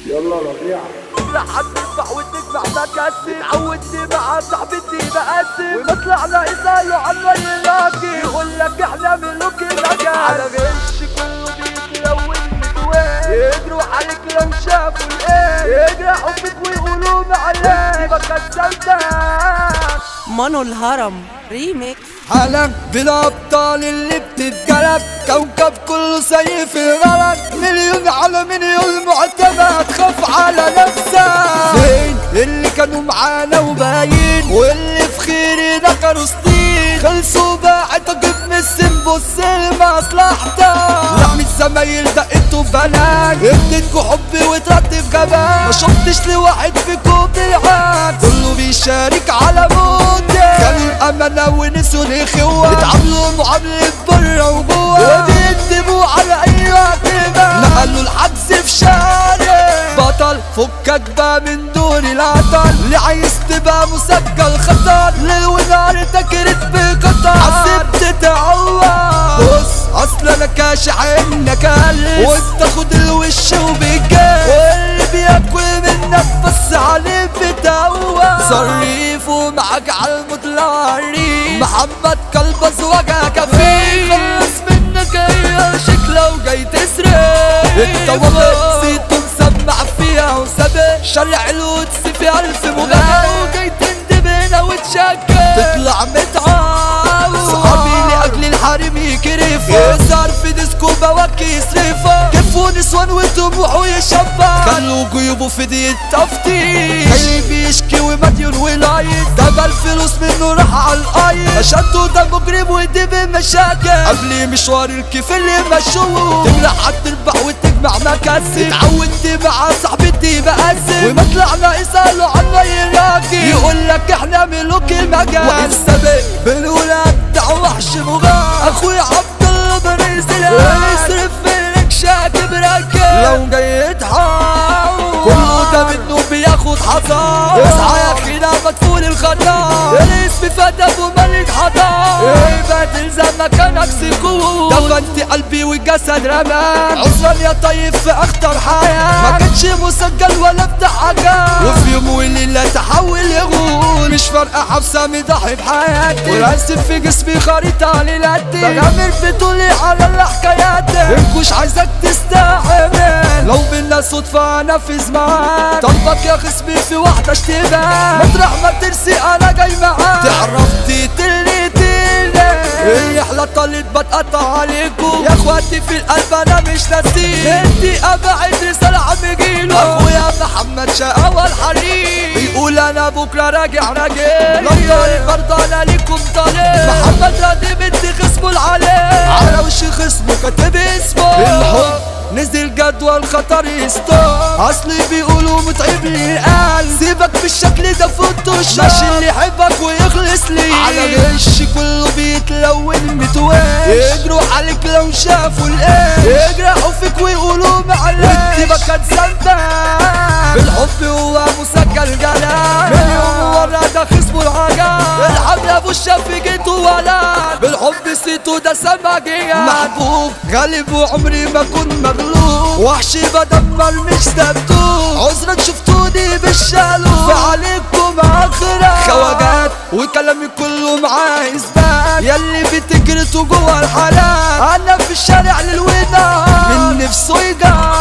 يلا ربيع لحد تدفع وتجمع مكاسب تعودني مع صاحبتي بقاسم ومطلعنا يسألوا عنا يلاقي يقول لك احنا ملوك المجال على غش كله بيتلون متوين يجروا عليك لو شافوا الايه يجرحوا فيك ويقولوا معلش ما كسلتك مانو الهرم ريميكس حالا بالابطال اللي بتتقلب كوكب كله سيف الغلط مليون على مليون معتمد خاف على نفسك فين اللي كانوا معانا وباين واللي في خيرنا كانوا سنين خلصوا بقى تجيب السم بص لمصلحتك لحم الزمايل دقته بنات اديتكوا حبي وترتب جمال ما شفتش لواحد فيكم بالعكس كله بيشارك على موتي كانوا الامانه ونسوا الاخوه اتعاملوا معامله بره وجوه وبيكتبوا على اي كلمه نقلوا الحجز في شارع بطل فكك بقى من دون العطل اللي عايز تبقى مسجل خطر ليل ونهار تكرت بقطر عذبت تعوض بص اصل انا كاشح انك قلب وانت خد الوش وبيجي واللي بياكل منك بس عليه بتقوى صريف ومعاك على المطلعري محمد كلبز وجهك فيه خلص منك اي شكله وجاي تسرق انت والله نسيت مسمع فيها وسابق شارع القدس في الف مغنى وجاي تندب هنا وتشكل تطلع متعاون صحابي لاجل الحريم يكرفوا يظهر في ديسكو بواكي يصرفها كفوا نسوان وطموح ويشبع خلوا جيوبه في دي التفتيش جاي بيشكي ومديون ولايت ده الفلوس منه راح على الايد اشدوا ده مجرم ودي بمشاكل قبل مشوار الكيف اللي مشوه تملح هتربح وتجمع مكاسب اتعودت مع صاحبتي بقاسم ومطلعنا يسألوا عنا يلاقي يقول لك احنا ملوك المجال والسابق بالولاد ده وحش مغار اخويا عبد الله بن سلام يصرف منك شاكب راكب لو جاي تحاول كله ده منه بياخد حصان اصحى يا اخي ده مدفون الخطا الاسم فتى وملك حضار ايه تلزم مكانك سكون دفنت قلبي والجسد رمى عذرا يا طيب في اخطر حياة ما كانش مسجل ولا بتاع حاجة وفي يوم وليلة تحول يغول مش فارقة حبسة مضحي بحياتي وراسم في جسمي خريطة ليلاتي بغامر في طولي على الحكايات انكوش عايزك تستحمل لو بينا صدفة انفذ معاك طلبك يا خصمي في واحدة اشتباه مطرح ما ترسي انا جاي معاك تعرف تقتلني تقلني الرحلة طالت بتقطع عليكم يا اخواتي في القلب انا مش ناسيك انتي ابعد رسالة عم جيلو اخويا محمد شقاوة الحريق بيقول انا بكرة راجع راجع لو طالب برضه انا ليكم طالب محمد راضي بدي خصمه العليه على وش خصمه كاتب اسمه الحب نزل جدول خطر يستوب اصلي بيقولوا متعب لي القلب سيبك بالشكل ده فوتوش ماشي اللي يحبك ويخلص لي على غش كله بيتلون متوش يجروا عليك لو شافوا الايه يجرحوا فيك ويقولوا معلش وتبقى كانت ذنبك بالحب هو مسجل جلال مليون ورا ده خصمه العجال الحب يا ابو الشافي جيتوا ولد بالحب سيتو ده سماجية محبوب غالب وعمري ما كنت مغلوب وحشي بدمر مش دبدوب عذرا شفتوني بالشالو فعليكم اخرة خواجات وكلامي كله معاه اثبات ياللي بتجرتوا جوا الحلال انا في الشارع للوداع من نفسه يجار